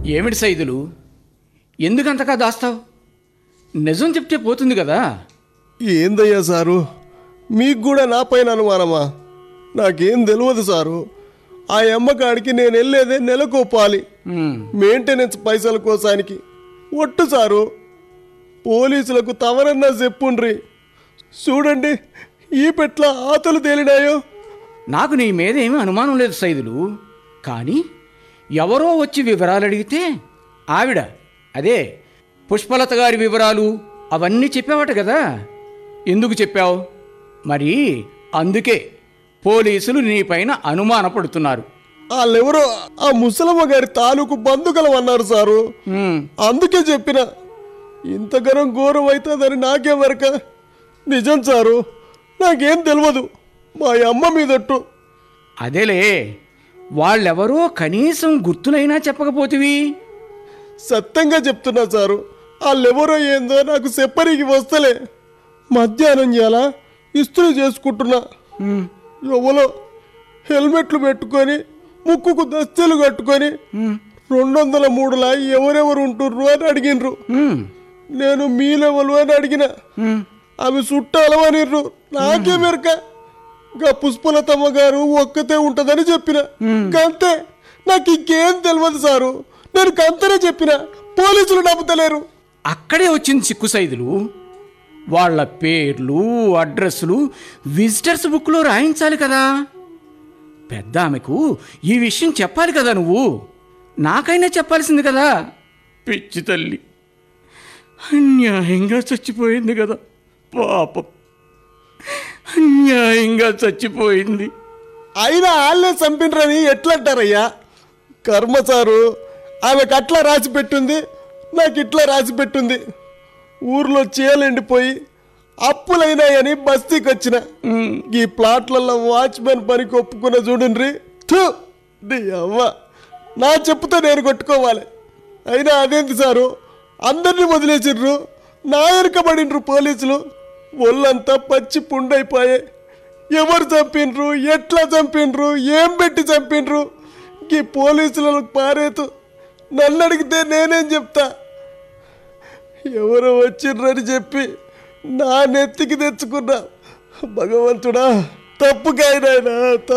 ఏమిటి సైదులు ఎందుకంతగా దాస్తావు నిజం చెప్తే పోతుంది కదా ఏందయ్యా సారు మీకు కూడా నా పైన అనుమానమా నాకేం తెలియదు సారు ఆ అమ్మకాడికి నేను వెళ్ళేదే నెలకోపాలి ఉమ్, మెయింటెనెన్స్ పైసల కోసానికి ఒట్టు సారు పోలీసులకు తవరన్నా చెప్పుండ్రి చూడండి ఈ పెట్ల ఆతలు తేలినాయో నాకు నీ మీద ఏమీ అనుమానం లేదు సైదులు కానీ ఎవరో వచ్చి వివరాలు అడిగితే ఆవిడ అదే పుష్పలత గారి వివరాలు అవన్నీ చెప్పావట కదా ఎందుకు చెప్పావు మరి అందుకే పోలీసులు నీపైన అనుమానపడుతున్నారు వాళ్ళెవరో ఆ ముసలమ్మ గారి తాలూకు బంధుకలం అన్నారు సారు ఉమ్, అందుకే చెప్పిన ఇంతగనం ఘోరం అవుతుందని నాకే వరక నిజం సారు నాకేం తెలియదు మా అమ్మ మీదట్టు అదేలే వాళ్ళెవరో కనీసం గుర్తులైనా చెప్పకపోతివి సత్యంగా చెప్తున్నా సారు వాళ్ళెవరో ఏందో నాకు సెప్పరికి వస్తలే మధ్యాహ్నం ఎలా ఇస్త్రీ చేసుకుంటున్నా ఉమ్, ఎవలో హెల్మెట్లు పెట్టుకొని ముక్కుకు దస్తెలు కట్టుకొని ఉమ్, రెండు వందల మూడులా ఎవరెవరు ఉంటుర్రు అని అడిగినరు ఉమ్, నేను మీ లెవెల్ అని అడిగిన ఉమ్. అవి చుట్టాలవనిర్రు నాకే మెరక గా పుష్పలతమ్మ గారు ఒక్కతే ఉంటదని చెప్పిన గంతే నాకు ఇంకేం తెలియదు సారు నేను కంతనే చెప్పిన పోలీసులు నమ్ముతలేరు అక్కడే వచ్చింది సిక్కు సైదులు వాళ్ళ పేర్లు అడ్రస్లు విజిటర్స్ బుక్లో రాయించాలి కదా పెద్ద ఆమెకు ఈ విషయం చెప్పాలి కదా నువ్వు నాకైనా చెప్పాల్సింది కదా పిచ్చి తల్లి అన్యాయంగా చచ్చిపోయింది కదా పాపం అన్యాయంగా చచ్చిపోయింది అయినా వాళ్ళే చంపినరని ఎట్లంటారయ్యా కర్మ సారు ఆమెకు అట్లా రాసి పెట్టింది నాకు ఇట్లా రాసి పెట్టింది ఊర్లో చేలండిపోయి అప్పులైనాయని బస్తీకి వచ్చిన ఈ ప్లాట్లలో వాచ్మెన్ పనికి ఒప్పుకున్న చూడండి థూ నీ అవ్వ నా చెప్పుతో నేను కొట్టుకోవాలి అయినా అదేంటి సారు అందరినీ వదిలేసిర్రు నా వెనుకబడినరు పోలీసులు ఒళ్ళంతా పచ్చి పుండైపోయాయి ఎవరు చంపినరు ఎట్లా చంపినరు ఏం పెట్టి చంపినరు ఈ పోలీసులకు పారేతు నన్ను అడిగితే నేనేం చెప్తా ఎవరో వచ్చిర్రని చెప్పి నా నెత్తికి తెచ్చుకున్నా భగవంతుడా తప్పుకాయనాయనా